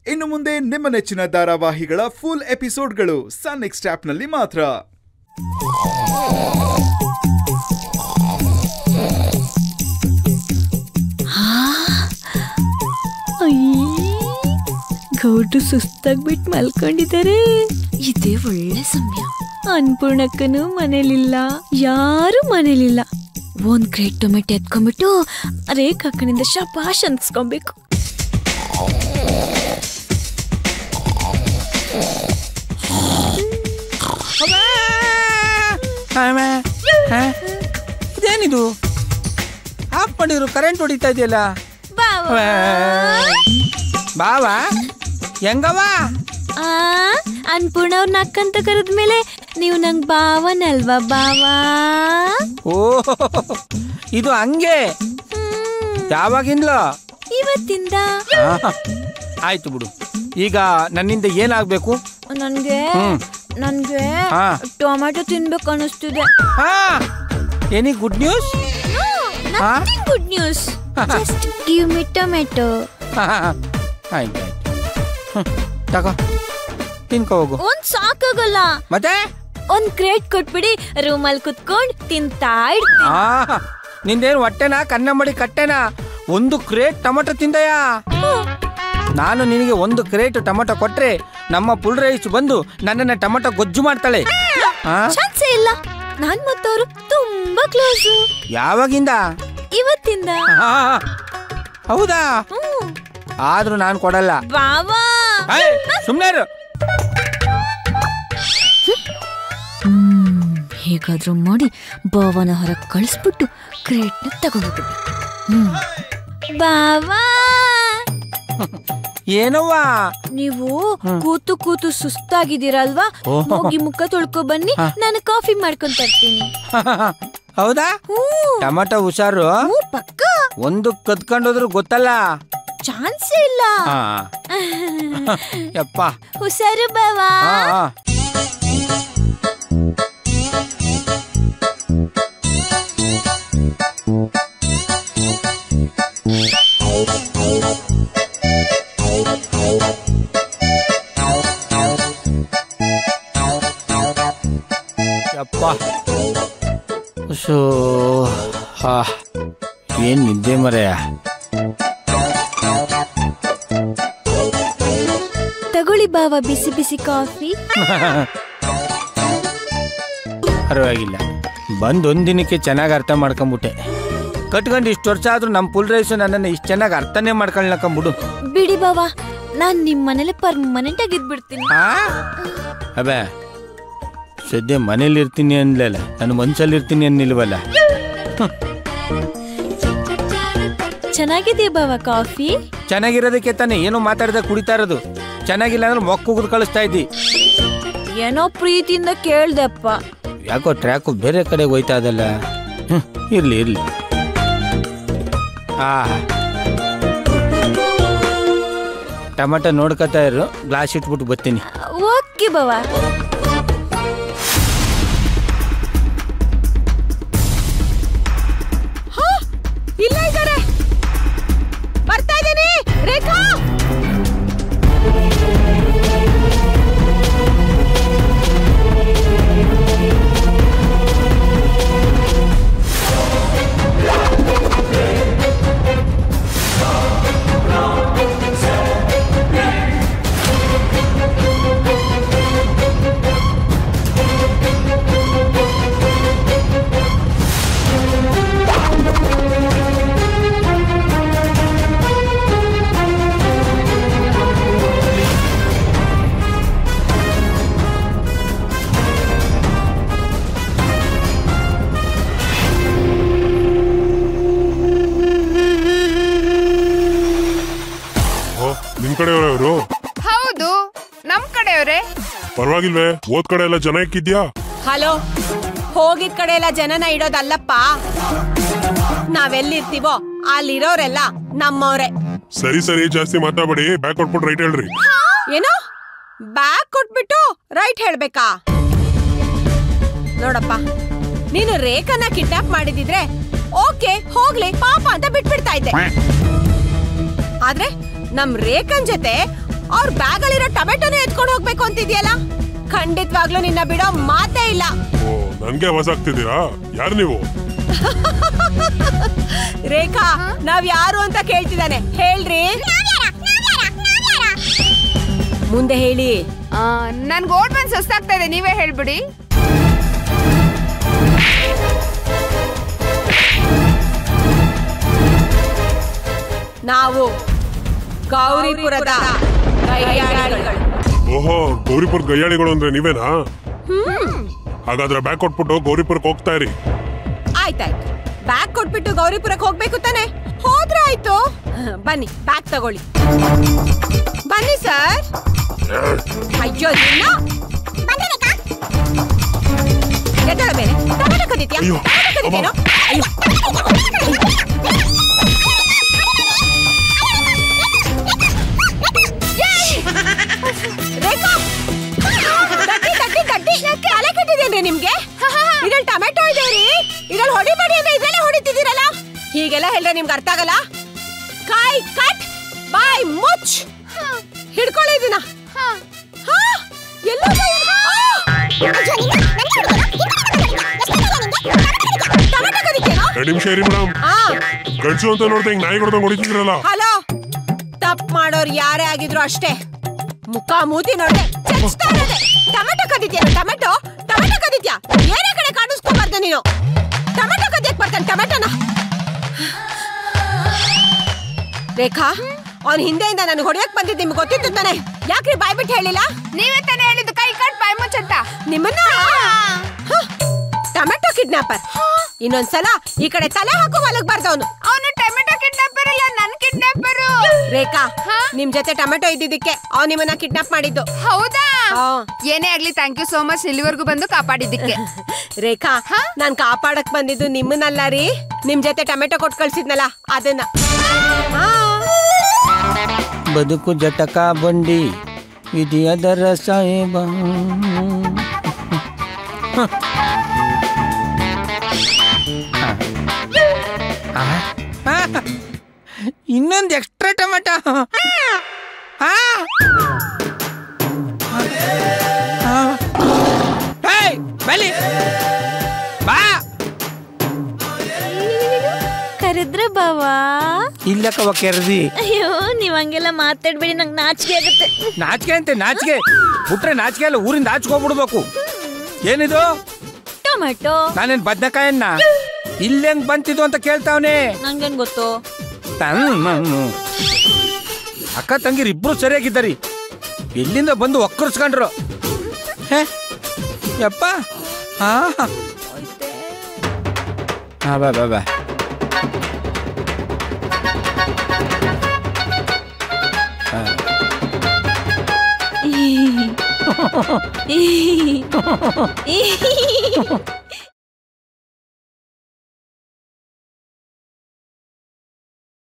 ಇನ್ನು ಮುಂದೆ ನಿಮ್ಮ ನೆಚ್ಚಿನ ಧಾರಾವಾಹಿಗಳ ಫುಲ್ ಎಪಿಸೋಡ್ಗಳು ಸನ್ ನೆಕ್ಸ್ಟ್ ಆಪ್ನಲ್ಲಿ ಮಾತ್ರ ಗೌಡ್ರು ಸುಸ್ತಾಗ್ಬಿಟ್ಟು ಮಲ್ಕೊಂಡಿದ್ದಾರೆ ಇದೇ ಒಳ್ಳೆ ಸಮಯ ಅನ್ಪೂರ್ಣಕ್ಕನು ಮನೇಲಿಲ್ಲ ಯಾರು ಮನೇಲಿಲ್ಲ ಒಂದ್ ಗ್ರೇಟ್ ಟೊಮೆಟೊ ಎತ್ಕೊಂಡ್ಬಿಟ್ಟು ರೇಖಕ್ಕನಿಂದ ಶಪಾಶ್ ಅನ್ಸ್ಕೊಬೇಕು ಆಮೆ, ಹಾ? ಇದೇನಿದು ಆಫ್ ಮಾಡಿದ್ರು ಕರೆಂಟ್ ಹೊಡಿತಾ ಇದೆಯಲ್ಲ ಬಾವಾ ಹೆಂಗವ ಆ ಅನ್ಪೂರ್ಣ ಅವ್ರ ನಕ್ಕಂತ ಕರೆದ್ಮೇಲೆ ನೀವು ನಂಗ್ ಬಾವನಲ್ವಾ ಬಾವಾ ಓ ಇದು ಹಂಗೆ ಯಾವಾಗಿಂದ್ಲೋ ಇವತ್ತಿಂದ ಆಹಾ. ಆಯ್ತು ಬಿಡು ಈಗ ನನ್ನಿಂದ ಏನಾಗ್ಬೇಕು ನನ್ಗೆ ಹ್ಮ್. ನನ್ಗೆ ಹಾ. ಟೊಮೆಟೊ ತಿನ್ಬೇಕು ಅನಿಸ್ತಿದೆ ಹಾ ಎನಿ ಗುಡ್ ನ್ಯೂಸ್ ಹಾ? Good news just give me tomato ಆಯ್ತು ಆಯ್ತು ಹ್ಮ್, ತಗೋ ತಿನ್ಕೋ ಹೋಗು ಒಂದ್ ಸಾಕಾಗಲ್ಲ ಮತ್ತೆ ಒಂದ್ ಕ್ರೇಟ್ ಕೊಟ್ಬಿಡಿ ರೂಮಲ್ಲಿ ಕುತ್ಕೊಂಡ್ ತಿಂತಾ ಇರ್ತೀನಿ ಆ ನಿಂದೇನು ಹೊಟ್ಟೆನಾ ಕನ್ನಂಬಡಿ ಕಟ್ಟೆನಾ ಒಂದು ಕ್ರೇಟ್ ಟೊಮಟೊ ತಿಂದಯಾ ನಾನು ನಿನಗೆ ಒಂದು ಕ್ರೇಟ್ ಟೊಮಟೊ ಕೊಟ್ರೆ ನಮ್ಮ ಪುಲ್ ರೈಸ್ ಬಂದು ನನ್ನನ್ನ ಟೊಮಟೊ ಗೊಜ್ಜು ಮಾಡ್ತಾಳೆ ಆ? ಚಾನ್ಸೇ ಇಲ್ಲ ನಾನ್ ಮತ್ತವ್ರು ತುಂಬಾ ಕ್ಲೋಸ್ ಯಾವಾಗಿಂದ ಇವತ್ತಿಂದ ಆ, ಹೌದಾ ಹ್ಮ್. ಆದ್ರೂ ನಾನು ಕೊಡಲ್ಲ ಬಾವಾ ಸುಮ್ಮನೆ ಹ್ಮ್ ಹೇಗಾದ್ರೂ ಮಾಡಿ ಬಾವನ ಹೊರಗೆ ಕಳಿಸ್ಬಿಟ್ಟು ಕ್ರೇಟ್ನ ತಗೊಂಡ್ಬಿಟ್ಟು ಹ್ಮ್ ಬಾವಾ ಏನವ್ವ ನೀವು ಕೂತು ಕೂತು ಸುಸ್ತಾಗಿದ್ದೀರಲ್ವಾ ಓಹೋ. ಹೋಗಿ ಮುಖ ತೊಳ್ಕೊ ಬನ್ನಿ ಹಾ. ನಾನು ಕಾಫಿ ಮಾಡ್ಕೊಂಡ್ ತರ್ತೀನಿ ಹೌದಾ ಹ್ಞೂ ಟೊಮಟೊ ಹುಷಾರು ಹ್ಞೂ ಪಕ್ಕ ಒಂದು ಕದ್ಕೊಂಡೋದ್ರು ಗೊತ್ತಲ್ಲ ಚಾನ್ಸೇ ಇಲ್ಲ ಹಾ ಯಪ್ಪ ಹುಷಾರು ಬಾವಾ ಹಾ ಹಾ. ಯಪ್ಪ ಶೋ ಹಾ ಏನ್ ನಿದ್ದೆ ಮರೆಯ ತಗೊಳ್ಳಿ ಬಾವ ಬಿಸಿ ಬಿಸಿ ಕಾಫಿ ಪರವಾಗಿಲ್ಲ ಬಂದ್ ಒಂದಿನಕ್ಕೆ ಚೆನ್ನಾಗಿ ಅರ್ಥ ಮಾಡ್ಕೊಂಬಿಟ್ಟೆ ಕಟ್ಕೊಂಡು ಇಷ್ಟು ವರ್ಷ ಆದ್ರೂ ನಮ್ಮ ಪುಲ್ ರೈಸು ನನ್ನನ್ನು ಇಷ್ಟು ಚೆನ್ನಾಗಿ ಅರ್ಥನೇ ಮಾಡ್ಕೊಳ್ಲಕ್ಕಂಬಿಡು ಬಿಡಿ ಬಾವ ನಾನ್ ನಿಮ್ ಮನೇಲಿ ಪರ್ಮನೆಂಟ್ ಆಗಿ ಇದ್ಬಿಡ್ತೀನಿ ಆ ಅಬೇ ಸದ್ಯ ಮನೇಲಿ ಇರ್ತೀನಿ ಅನ್ಲಲ್ಲ ನಾನು ಮನ್ಸಲ್ಲಿ ಇರ್ತೀನಿ ಅನ್ನಿಲ್ವಲ್ಲ ಚೆನ್ನಾಗಿದೆ ಬಾವ ಕಾಫಿ ಚೆನ್ನಾಗಿರೋದಕ್ಕೆ ತಾನೇ ಏನೋ ಮಾತಾಡ್ದೆ ಕುಡಿತಾ ಇರೋದು ಚೆನ್ನಾಗಿಲ್ಲ ಅಂದ್ರೆ ಮೊಕ್ಕ ಉಗಿದು ಕಳಿಸ್ತಾ ಇದ್ದಿ ಏನೋ ಪ್ರೀತಿಯಿಂದ ಕೇಳ್ದಪ್ಪ ಯಾಕೋ ಟ್ರ್ಯಾಕು ಬೇರೆ ಕಡೆ ಹೋಯ್ತಾ ಅದಲ್ಲ ಹ್ಮ್, ಇರ್ಲಿ ಇರ್ಲಿ ಆ ಟಮಾಟ ನೋಡ್ಕೊತಾ ಇರು ಗ್ಲಾಸ್ ಇಟ್ಬಿಟ್ಟು ಬರ್ತೀನಿ ಓಕೆ ಬಾವ ಇಲ್ಲ ಇದ್ದಾರೆ ಬರ್ತಾ ಇದ್ದೀನಿ ರೇಖಾ ಓ ನಿಮ್ ಕಡೆಯವ್ರ ಇವರು ಹೌದು ನಮ್ ಕಡೆಯವ್ರೆ ಪರವಾಗಿಲ್ವೇ ಓದ್ ಕಡೆ ಎಲ್ಲ ಜನ ಇಕ್ಕಿದ್ಯಾ ಹಲೋ ಹೋಗಿದ್ ಕಡೆ ಎಲ್ಲ ಜನನ ಇಡೋದಲ್ಲಪ್ಪ ನಾವೆಲ್ಲಿರ್ತೀವೋ ಅಲ್ಲಿರೋರೆಲ್ಲ ನಮ್ಮವ್ರೆ ಸರಿ ಸರಿ ಜಾಸ್ತಿ ಮಾತಾಡಬೇಡಿ ಬ್ಯಾಕ್ ಕೊಟ್ಬಿಟ್ಟು ರೈಟ್ ಹೇಳ್ರಿ ಏನು ಬ್ಯಾಗ್ ಕೊಟ್ಬಿಟ್ಟು ರೈಟ್ ಹೇಳ್ಬೇಕಾ ನೋಡಪ್ಪ ನೀನು ರೇಖನ ಕಿಡ್ನಾಪ್ ಮಾಡಿದಿದ್ರೆ ಓಕೆ ಹೋಗ್ಲಿ ಪಾಪ ಅಂತ ಬಿಟ್ಬಿಡ್ತಾ ಇದ್ದೆ ಆದ್ರೆ ನಮ್ ರೇಖನ್ ಜೊತೆ ಅವ್ರ ಬ್ಯಾಗ್ ಅಲ್ಲಿರೋ ಟೊಮೆಟೊನೇ ಎತ್ಕೊಂಡು ಹೋಗ್ಬೇಕು ಅಂತಿದ್ಯಲ್ಲ ಖಂಡಿತವಾಗ್ಲೂ ನಿನ್ನ ಬಿಡೋ ಮಾತೇ ಇಲ್ಲ ಓ ನನ್ಗೆ ಹೊಸ ಆಗ್ತಿದ್ದೀರಾ ಯಾರು ನೀವು ರೇಖಾ ನಾವ್ ಯಾರು ಅಂತ ಕೇಳ್ತಿದ್ದಾನೆ ಹೇಳ್ರಿ ಮುಂದೆ ಹೇಳಿ ನನ್ಗೆ ಓಟ್ ಬಂದ್ ಸುಸ್ತಾಗ್ತಾ ಇದೆ ನೀವೇ ಹೇಳ್ಬಿಡಿ ನಾವು ಗೌರಿಪುರದ ಗಯ್ಯಾಳಿಗಳು. ಓಹೋ ಗೌರಿಪುರ್ ಗಯ್ಯಾಳಿಗಳು ಅಂದ್ರೆ ನೀವೇನಾ ಹಾಗಾದ್ರೆ ಬ್ಯಾಗ್ ಕೊಟ್ಬಿಟ್ಟು ಗೌರಿಪುರಕ್ಕೆ ಹೋಗ್ತಾ ಇರಿ ಆಯ್ತಾಯ್ತು ಬ್ಯಾಗ್ ಕೊಟ್ಬಿಟ್ಟು ಗೌರಿಪುರಕ್ಕೆ ಹೋಗ್ಬೇಕು ತಾನೆ ಹೋದ್ರೆ ಆಯ್ತು ಬನ್ನಿ ಬ್ಯಾಗ್ ತಗೊಳ್ಳಿ ಬನ್ನಿ ಸರ್ ಅಯ್ಯೋ ನಿನ್ನ ಎದ್ದೇಳ ಮೇಲೆ ಟೊಮೆಟೊ ಕದೀತ್ಯಾ? ಅಯ್ಯೋ, ಟೊಮೆಟೊ ಕದೀತ್ಯೇನೋ? ಅಯ್ಯೋ. ರೇಖಾ ಗಟ್ಟಿ ಗಟ್ಟಿ ಗಟ್ಟಿ ತಲೆ ಕೆಟ್ಟಿದೇನ್ರಿ ನಿಮ್ಗೆ ಇದ್ರಲ್ಲಿ ಟೊಮೆಟೊ ಇದೆ ರೀ ಇದ್ರಲ್ಲಿ ಹೊಡಿಬೇಡಿ ಅಂದ್ರೆ ಇದ್ರಲ್ಲೇ ಹೊಡಿತಿದ್ದೀರಲ್ಲ ಹೀಗೆಲ್ಲ ಹೇಳ್ರೆ ನಿಮ್ಗೆ ಅರ್ಥ ಆಗಲ್ಲ ಕಾಯ್ ಕಟ್ ಬಾಯ್ ಮುಚ್ ಹಿಡ್ಕೊಳ್ಳಿ ಇದನ್ನ ಹಾ, ಎಲ್ಲೋ ಟೊಮೆಟೊ ಕದೀತೇನೋ ಎರಡು ನಿಮಿಷ ಇರಿ ಮೇಡಮ್ ಆ ಗಡ್ಸು ಅಂತ ನೋಡ್ತಾ ಹಿಂಗ್ ನಾಯಿ ಕೊಡ್ದಂಗ್ ಹೊಡಿತಿದ್ರಲ್ಲ ಹಲೋ ತಪ್ಪು ಮಾಡೋರು ಯಾರೇ ಆಗಿದ್ರು ಅಷ್ಟೇ ಮುಖ ಮೂತಿ ನೋಡ್ದೆ ಚಚ್ತಾ ಇರೋದೆ ಟೊಮೆಟೊ ಕದಿದ್ಯಾ ಟೊಮೆಟೊ ಟೊಮೆಟೊ ಕದಿದ್ಯಾ ಏನೇ ಕಡೆ ಕಾಣಿಸ್ಕೋಬಾರ್ದು ನೀನು ಟೊಮೆಟೊ ಕದಿಯಕ್ ಬರ್ತಾನೆ ಟೊಮೆಟೊನ ರೇಖಾ ಅವ್ನ ಹಿಂದೆಯಿಂದ ನನಗೆ ಹೊಡೆಯಕ್ ಬಂದಿದ್ದು ನಿಮ್ಗೆ ಗೊತ್ತಿತ್ತು ತಾನೆ ಯಾಕ್ರಿ ಬಾಯ್ಬಿಟ್ಟು ಹೇಳಿಲ್ಲ ನೀವೇ ತಾನೇ ಹೇಳಿದ್ದು ಕೈ ಕಟ್ ಬಾಯ್ ಮುಚ್ಚಂತ ನಿಮ್ಮನ್ನ ಹ, ಟೊಮೆಟೊ ಕಿಡ್ನಾಪರ್ ಇನ್ನೊಂದ್ಸಲ ಈ ಕಡೆ ತಲೆ ಹಾಕೋ ಮಲಗಬಾರ್ದು ಅವನು ಅವನು ಟೊಮೆಟೊ ಕಿಡ್ನಾಪರ್ ಅಲ್ಲ ನನ್ ಕಿಡ್ನಾಪರು ರೇಖಾ ನಿಮ್ ಜೊತೆ ಟೊಮೆಟೊ ಇದ್ದಿದ್ದಕ್ಕೆ ಅವ್ನು ನಿಮ್ಮನ್ನ ಕಿಡ್ನಾಪ್ ಮಾಡಿದ್ದು ಹೌದಾ ಹಾ. ಏನೇ ಆಗ್ಲಿ ಥ್ಯಾಂಕ್ ಯು ಸೋ ಮಚ್ ಇಲ್ಲಿವರೆಗೂ ಬಂದು ಕಾಪಾಡಿದ್ದಕ್ಕೆ ರೇಖಾ ನಾನ್ ಕಾಪಾಡಕ್ ಬಂದಿದ್ದು ನಿಮ್ಮನ್ನಲ್ಲ ರೀ ನಿಮ್ ಜೊತೆ ಟೊಮೆಟೊ ಕೊಟ್ಟು ಕಳ್ಸಿದ್ನಲ್ಲ ಅದನ್ನ ಆ, ಬದುಕು ಜಟಕ ಬಂಡಿ ಇದೆಯದರ ಸಾಹೇಬ ಇನ್ನೊಂದು ಎಕ್ಸ್ಟ್ರಾ ಟೊಮೆಟೊ ಆ! ಆ. ಏಯ್, ಬಲಿ ಬಾ ಕರೆದ್ರ ಬಾವಾ ಇಲ್ಲಕ್ಕವ ಕೆರ್ದಿ ಅಯ್ಯೋ ನೀವ್ ಹಂಗೆಲ್ಲ ಮಾತಾಡ್ಬೇಡಿ ನಂಗೆ ನಾಚಿಕೆ ಆಗುತ್ತೆ ನಾಚಿಕೆ ಅಂತೆ ನಾಚಿಕೆ ಬಿಟ್ರೆ ನಾಚಿಕೆ ಅಲ್ಲ ಊರಿಂದ ಆಚ್ಕೊಂಡ್ಬಿಡ್ಬೇಕು ಏನಿದು ಟೊಮೆಟೊ ನಾನೇನ್ ಬದ್ನಕಾಯನ್ನ ಇಲ್ಲೆಂಗ್ ಬಂತಿದ್ದು ಅಂತ ಕೇಳ್ತಾವನೆ ನಂಗೇನ್ ಗೊತ್ತು ಅಕ್ಕ ತಂಗಿರ್ ಇಬ್ರು ಸರಿಯಾಗಿದ್ದರಿ ಎಲ್ಲಿಂದ ಬಂದು ಒಕ್ಕರ್ಸ್ಕೊಂಡ್ರು ಹೇ ಯಪ್ಪ ಹಾ ಹಾ ಬಾ ಬಾ ಬಾ ಈ